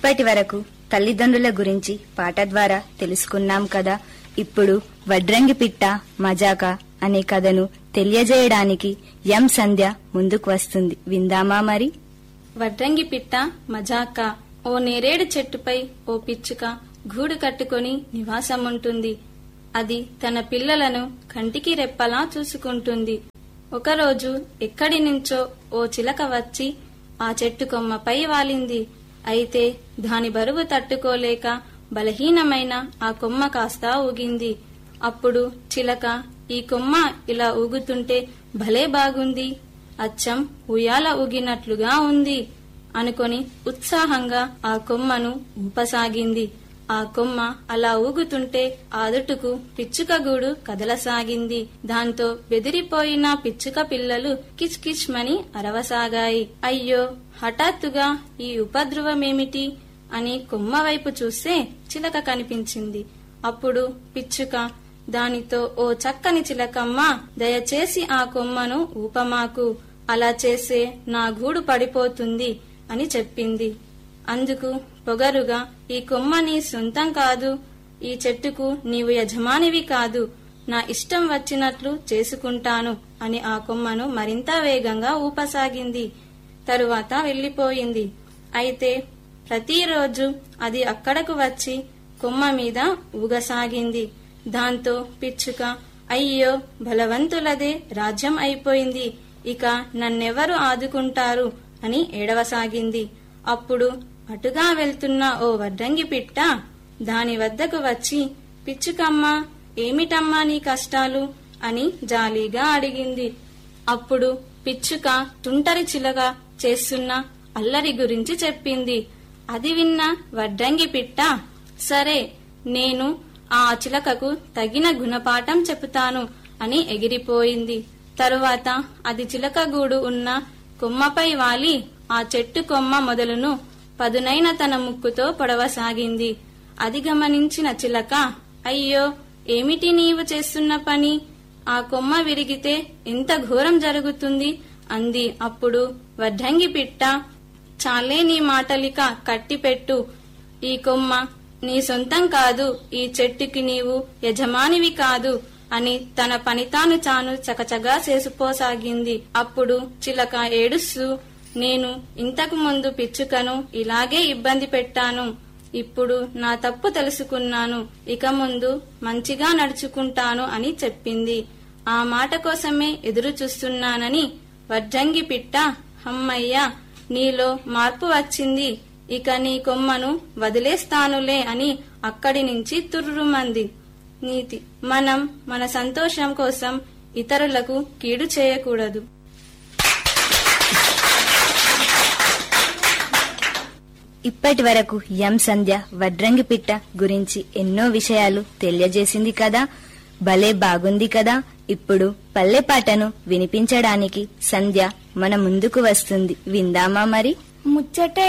ఇప్పటి వరకు తల్లిదండ్రుల గురించి పాట ద్వారా తెలుసుకున్నాం కదా ఇప్పుడు వడ్రంగి పిట్ట మజాక అనే కథను తెలియజేయడానికి ఎం సంధ్య ముందుకు వస్తుంది విందామా మరి వడ్రంగి పిట్ట మజాక ఓ నేరేడు చెట్టుపై ఓ పిచ్చుక గూడు కట్టుకొని నివాసముంటుంది అది తన పిల్లలను కంటికి రెప్పలా చూసుకుంటుంది ఒకరోజు ఎక్కడి నుంచో ఓ చిలక వచ్చి ఆ చెట్టు కొమ్మపై వాలింది అయితే దాని బరువు తట్టుకోలేక బలహీనమైన ఆ కొమ్మ కాస్త ఊగింది అప్పుడు చిలక ఈ కొమ్మ ఇలా ఊగుతుంటే భలే బాగుంది అచ్చం ఉయ్యాల ఊగినట్లుగా ఉంది అనుకొని ఉత్సాహంగా ఆ కొమ్మను ఊపసాగింది ఆ కొమ్మ అలా ఊగుతుంటే ఆదుటుకు పిచ్చుక గూడు కదలసాగింది దాంతో బెదిరిపోయిన పిచ్చుక పిల్లలు కిచ్ కిచ్ మని అరవసాగాయి అయ్యో హఠాత్తుగా ఈ ఉపద్రవమేమిటి అని కొమ్మ వైపు చూస్తే చిలక కనిపించింది అప్పుడు పిచ్చుక దానితో ఓ చక్కని చిలకమ్మ దయచేసి ఆ కొమ్మను ఊపమాకు అలా చేసే నా గూడు పడిపోతుంది అని చెప్పింది అందుకు పొగరుగా ఈ కొమ్మ నీ సొంతం కాదు ఈ చెట్టుకు నీవు యజమానివి కాదు నా ఇష్టం వచ్చినట్లు చేసుకుంటాను అని ఆ కొమ్మను మరింత వేగంగా ఊపసాగింది తరువాత వెళ్లిపోయింది అయితే ప్రతిరోజు అది అక్కడకు వచ్చి కొమ్మ మీద ఊగసాగింది దాంతో పిచ్చుక అయ్యో బలవంతులదే రాజ్యం అయిపోయింది ఇక నన్నెవరు ఆదుకుంటారు అని ఏడవసాగింది అప్పుడు అటుగా వెళ్తున్న ఓ వడ్రంగి పిట్ట దాని వద్దకు వచ్చి పిచ్చుకమ్మ ఏమిటమ్మా నీ కష్టాలు అని జాలీగా అడిగింది అప్పుడు పిచ్చుక తుంటరి చిలక చేస్తున్న అల్లరి గురించి చెప్పింది అది విన్న వడ్రంగి పిట్ట సరే నేను ఆ చిలకకు తగిన గుణపాఠం చెబుతాను అని ఎగిరిపోయింది తరువాత అది చిలక గూడు ఉన్న కొమ్మపై వాలి ఆ చెట్టు కొమ్మ మొదలును పదునైన తన ముక్కుతో పొడవసాగింది అది గమనించిన చిలక అయ్యో ఏమిటి నీవు చేస్తున్న పని ఆ కొమ్మ విరిగితే ఎంత ఘోరం జరుగుతుంది అంది అప్పుడు వడ్డంగి పిట్ట చాలే నీ మాటలిక కట్టిపెట్టు ఈ కొమ్మ నీ సొంతం కాదు ఈ చెట్టుకి నీవు యజమానివి కాదు అని తన పని తాను చాను చకచగా చేసిపోసాగింది అప్పుడు చిలక ఏడుస్తూ నేను ఇంతకు ముందు పిచ్చుకను ఇలాగే ఇబ్బంది పెట్టాను ఇప్పుడు నా తప్పు తెలుసుకున్నాను ఇక ముందు మంచిగా నడుచుకుంటాను అని చెప్పింది ఆ మాట కోసమే ఎదురు చూస్తున్నానని వడ్రంగి పిట్ట హమ్మయ్య నీలో మార్పు వచ్చింది ఇక నీ కొమ్మను వదిలేస్తానులే అని అక్కడి నుంచి తుర్రుమంది నీతి మనం మన సంతోషం కోసం ఇతరులకు కీడు చేయకూడదు ఇప్పటి వరకు ఎం సంధ్య వడ్రంగి పిట్ట గురించి ఎన్నో విషయాలు తెలియజేసింది కదా భలే బాగుంది కదా ఇప్పుడు పల్లె పాటను వినిపించడానికి సంధ్య మన ముందుకు వస్తుంది విందామా మరి ముచ్చటే